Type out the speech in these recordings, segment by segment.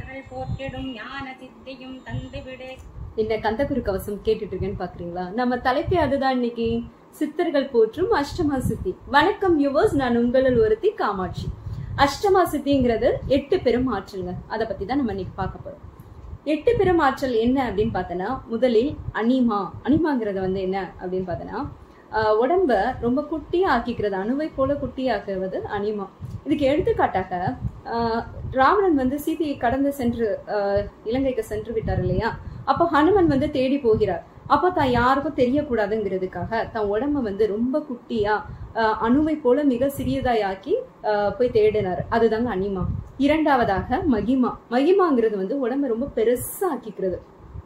சித்தர்கள் போற்றிடும் ஞான சித்தியும் தந்து விடு என்ன கந்தகுரு கவசம் கேட்டுட்டு இருக்கேன்னு பாக்குறீங்களா நம்ம தலைப்பே அதுதான் இன்னைக்கு சித்தர்கள் போற்றும் அஷ்டமா சித்தி வணக்கம் யுவர்ஸ் நான் உங்களில் ஒருத்தி காமாட்சி அஷ்டமா சித்திங்கிறது எட்டு பெரும் ஆற்றல்ங்க அதை பத்தி தான் நம்ம இன்னைக்கு பார்க்க போறோம் எட்டு பெரும் ஆற்றல் என்ன அப்படின்னு பார்த்தோன்னா முதலில் அனிமா அனிமாங்கிறது வந்து என்ன அப்படின்னு பார்த்தோன்னா ஆஹ் உடம்ப ரொம்ப குட்டியா ஆக்கிக்கிறது அணுவை போல குட்டியாக்குவது அனிமா இதுக்கு எடுத்துக்காட்டாக ஆஹ் ராவணன் வந்து சீதையை கடந்து சென்று ஆஹ் இலங்கைக்கு சென்று விட்டார் இல்லையா அப்போ ஹனுமன் வந்து தேடி போகிறார் அப்போ தான் யாருக்கும் தெரியக்கூடாதுங்கிறதுக்காக தன் உடம்ப வந்து ரொம்ப குட்டியா ஆஹ் அணுவை போல மிக சிறியதாய் ஆக்கி ஆஹ் போய் தேடினார் அதுதாங்க அனிமா இரண்டாவதாக மகிமா மகிமாங்கிறது வந்து உடம்ப ரொம்ப பெருசா ஆக்கிக்கிறது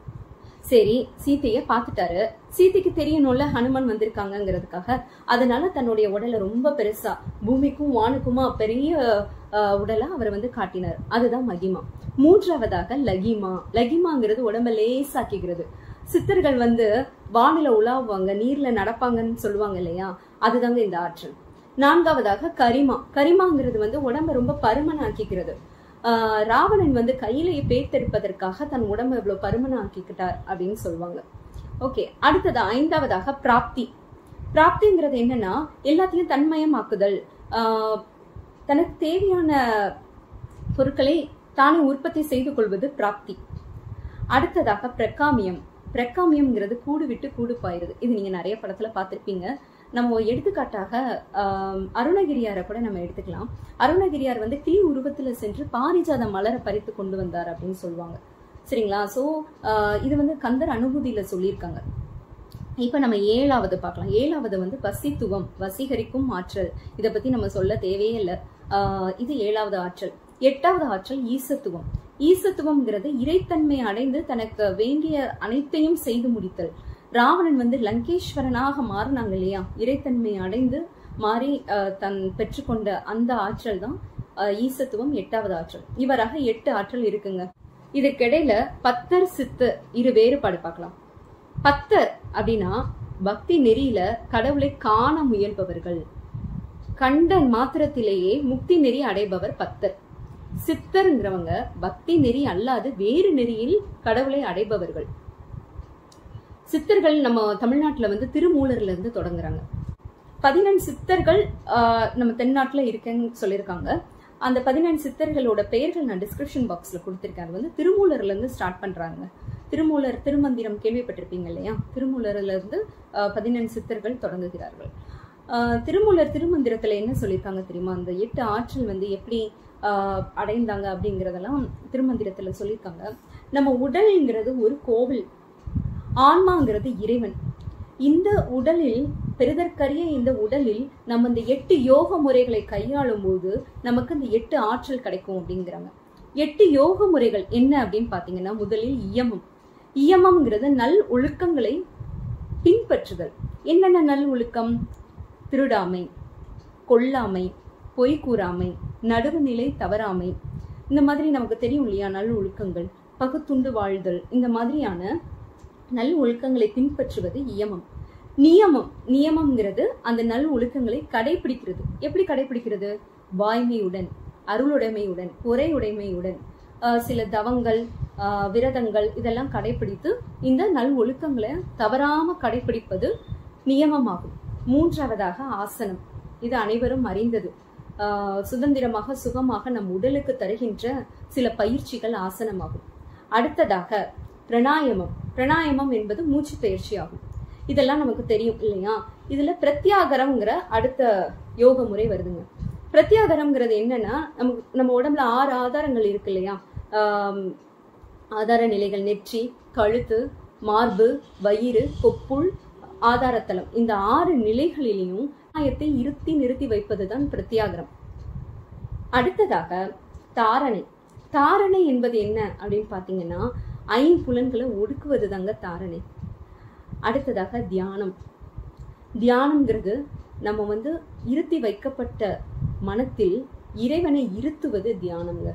சரி சீத்தைய பார்த்துட்டாரு சீதைக்கு தெரியணும்ல ஹனுமன் வந்திருக்காங்கங்கிறதுக்காக அதனால தன்னுடைய உடலை ரொம்ப பெருசா பூமிக்கும் வானுக்குமா பெரிய ஆஹ், உடலை அவர் வந்து காட்டினார் அதுதான் மகிமா மூன்றாவதாக லகிமா லகிமாங்கிறது உடம்ப லேசாக்கிக்கிறது சித்தர்கள் வந்து வானில உலாவுவாங்க நீர்ல நடப்பாங்கன்னு சொல்லுவாங்க இல்லையா அதுதாங்க இந்த ஆற்றல் நான்காவதாக கரிமா கரிமாங்கிறது வந்து உடம்ப ரொம்ப பருமனாக்கிக்கிறது ஆஹ் ராவணன் வந்து கையில பேத்தெடுப்பதற்காக தன் உடம்ப இவ்வளவு பருமனாக்கிக்கிட்டார் அப்படின்னு சொல்லுவாங்க ஓகே அடுத்தது ஐந்தாவதாக பிராப்தி பிராப்திங்கிறது என்னன்னா எல்லாத்தையும் தன்மயமாக்குதல் ஆஹ் தனக்கு தேவையான பொருட்களை தானே உற்பத்தி செய்து கொள்வது பிராப்தி அடுத்ததாக பிரக்காமியம் பிரக்காமியம்ங்கிறது கூடு விட்டு கூடு பாயிருது இது நீங்க நிறைய படத்துல பார்த்திருப்பீங்க நம்ம எடுத்துக்காட்டாக ஆஹ் அருணகிரியாரை கூட நம்ம எடுத்துக்கலாம் அருணகிரியார் வந்து கிளி உருவத்துல சென்று பாரிஜாத மலரை பறித்து கொண்டு வந்தார் அப்படின்னு சொல்லுவாங்க சரிங்களா சோ இது வந்து கந்தர் அனுபூதியில சொல்லியிருக்காங்க இப்ப நம்ம ஏழாவது பார்க்கலாம் ஏழாவது வந்து வசித்துவம் வசீகரிக்கும் ஆற்றல் இதை பத்தி நம்ம சொல்ல தேவையே இல்லை ஆஹ் இது ஏழாவது ஆற்றல் எட்டாவது ஆற்றல் ஈசத்துவம் ஈசத்துவம்ங்கிறது இறைத்தன்மை அடைந்து தனக்கு வேண்டிய அனைத்தையும் செய்து முடித்தல் ராவணன் வந்து லங்கேஸ்வரனாக மாறினாங்க இல்லையா இறைத்தன்மை அடைந்து மாறி ஆஹ் தன் பெற்றுக்கொண்ட அந்த ஆற்றல் தான் ஆஹ் ஈசத்துவம் எட்டாவது ஆற்றல் இவராக எட்டு ஆற்றல் இருக்குங்க இதுக்கிடையில பத்தர் சித்து இரு வேறுபாடு பார்க்கலாம் பத்தர் அப்படின்னா பக்தி நெறியில கடவுளை காண முயல்பவர்கள் கண்ட மாத்திரத்திலேயே முக்தி நெறி அடைபவர் பத்தர் சித்தருங்கிறவங்க பக்தி நெறி அல்லாது வேறு நெறியில் கடவுளை அடைபவர்கள் சித்தர்கள் நம்ம தமிழ்நாட்டுல வந்து திருமூலர்ல இருந்து தொடங்குறாங்க பதினெண் சித்தர்கள் ஆஹ், நம்ம தென்னாட்டுல இருக்கேன்னு சொல்லியிருக்காங்க அந்த பதினெண் சித்தர்களோட பெயர்கள் நான் டிஸ்கிரிப்ஷன் பாக்ஸ்ல கொடுத்திருக்கேன் அது வந்து திருமூலர்ல இருந்து ஸ்டார்ட் பண்றாங்க திருமூலர் திருமந்திரம் கேள்விப்பட்டிருப்பீங்க இல்லையா திருமூலர்ல இருந்து ஆஹ், பதினெண் சித்தர்கள் தொடங்குகிறார்கள் ஆஹ், திருமூலர் திருமந்திரத்துல என்ன சொல்லியிருக்காங்க தெரியுமா அந்த எட்டு ஆற்றல் வந்து எப்படி ஆஹ், அடைந்தாங்க அப்படிங்கறதெல்லாம் திருமந்திரத்துல சொல்லியிருக்காங்க நம்ம உடல்ங்கிறது ஒரு கோவில் ஆன்மாங்கிறது இறைவன் இந்த உடலில் பெரிதற்கரிய இந்த உடலில் நம்ம இந்த எட்டு யோக முறைகளை கையாளும் போது நமக்கு இந்த எட்டு ஆற்றல் கிடைக்கும் அப்படிங்கிறாங்க எட்டு யோக முறைகள் என்ன அப்படின்னு பாத்தீங்கன்னா முதலில் இயமம் இயமம்ங்கிறது நல் ஒழுக்கங்களை பின்பற்றுதல் என்னென்ன நல் ஒழுக்கம் திருடாமை கொல்லாமை பொய் கூறாமை நடுவுநிலை தவறாமை இந்த மாதிரி நமக்கு தெரியும் இல்லையா நல் ஒழுக்கங்கள் பகுத்துண்டு வாழ்தல் இந்த மாதிரியான நல் ஒழுக்கங்களை பின்பற்றுவது இயமம் நியமம் நியமம்ங்கிறது அந்த நல் ஒழுக்கங்களை கடைபிடிக்கிறது எப்படி கடைபிடிக்கிறது வாய்மையுடன் அருளுடைமையுடன் பொறையுடைமையுடன் ஆஹ் சில தவங்கள் ஆஹ் விரதங்கள் இதெல்லாம் கடைபிடித்து இந்த நல் ஒழுக்கங்களை தவறாம கடைபிடிப்பது நியமமாகும் மூன்றாவதாக ஆசனம் இது அனைவரும் அறிந்தது ஆஹ் சுதந்திரமாக சுகமாக நம் உடலுக்கு தருகின்ற சில பயிற்சிகள் ஆசனமாகும் அடுத்ததாக பிரணாயமம் பிரணாயமம் என்பது மூச்சு பயிற்சி ஆகும் இதெல்லாம் நமக்கு தெரியும் இல்லையா இதுல பிரத்யாகரம்ங்கிற அடுத்த யோக முறை வருதுங்க பிரத்யாகரம்ங்கிறது என்னன்னா நமக்கு நம்ம உடம்புல ஆறு ஆதாரங்கள் இருக்கு இல்லையா ஆம், ஆதார நிலைகள் நெற்றி கழுத்து மார்பு வயிறு கொப்புள் ஆதாரத்தலம் இந்த ஆறு நிலைகளிலையும் ஆயத்தை இருத்தி நிறுத்தி வைப்பதுதான் பிரத்யாகரம் அடுத்ததாக தாரணை தாரணை என்பது என்ன அப்படின்னு பாத்தீங்கன்னா ஐம்புலன்களை ஒடுக்குவது தாங்க தாரணை அடுத்ததாக தியானம் தியானம்ங்கிறது நம்ம வந்து இருத்தி வைக்கப்பட்ட மனத்தில் இறைவனை இருத்துவது தியானம்ங்க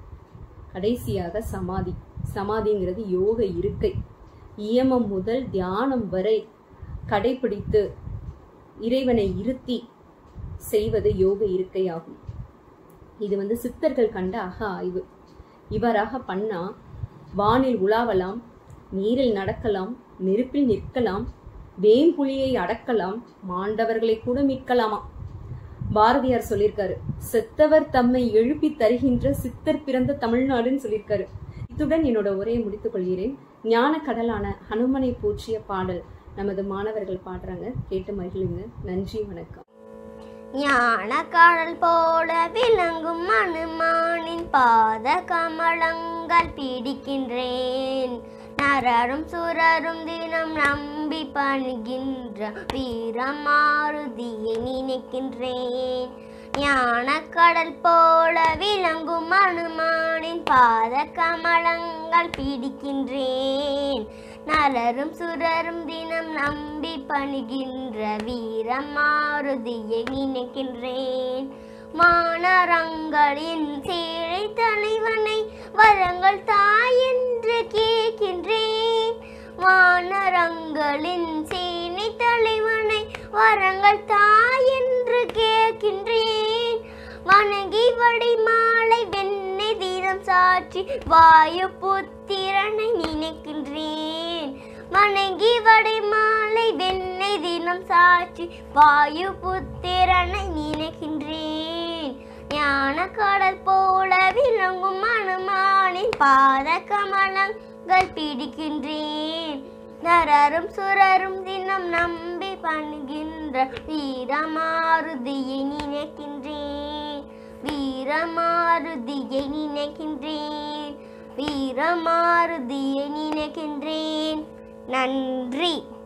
கடைசியாக சமாதி சமாதிங்கிறது யோக இருக்கை இயமம் முதல் தியானம் வரை கடைபிடித்து இறைவனை இருத்தி செய்வது யோக இருக்கை ஆகும் இது வந்து சித்தர்கள் கண்ட அக ஆய்வு இவராக பண்ணா வானில் உலாவலாம் நீரில் நடக்கலாம் நெருப்பில் நிற்கலாம் வேம்புலியை அடக்கலாம் மாண்டவர்களை கூட மீட்கலாமா பாரதியார் சொல்லியிருக்காரு செத்தவர் தம்மை எழுப்பி தருகின்ற சித்தர் பிறந்த தமிழ்நாடுன்னு சொல்லியிருக்காரு இத்துடன் என்னோட உரையை முடித்துக் கொள்கிறேன் ஞான கடலான ஹனுமனை போற்றிய பாடல் நமது மாணவர்கள் பாடுறாங்க கேட்டு மகிழுங்க நன்றி வணக்கம் ஞான கடல் போல விளங்கும் அனுமானின் பாத கமலங்கள் பிடிக்கின்றேன் நரரும் சுரரும் தினம் நம்பி பணிகின்ற வீரமாருதியை நினைக்கின்றேன் ஞான கடல் போல விளங்கும் அனுமானின் பாத கமலங்கள் பிடிக்கின்றேன் நலரும் சுரரும் தினம் நம்பி பணிகின்ற வீரமாருதியை நினைக்கின்றேன் மானரங்களின் சேழை தலைவனை வரங்கள் தாய் என்று கேட்கின்றேன் வானரங்களின் சேனை தலைவனை வரங்கள் தாய் என்று கேட்கின்றேன் வணங்கி வடி மாலை வெண்ணை தீரம் சாற்றி வாயு புத்திரனை நினைக்கின்றேன் வணங்கி வடை மாலை வெண்ணை தினம் சாட்சி வாயு புத்திரனை நினைக்கின்றேன் ஞான கடல் போல விளங்கும் அனுமானின் பாத கமலங்கள் பிடிக்கின்றேன் நரரும் சுரரும் தினம் நம்பி பணுகின்ற வீரமாருதியை நினைக்கின்றேன் வீரமாருதியை நினைக்கின்றேன் வீரமாருதியை நினைக்கின்றேன் நன்றி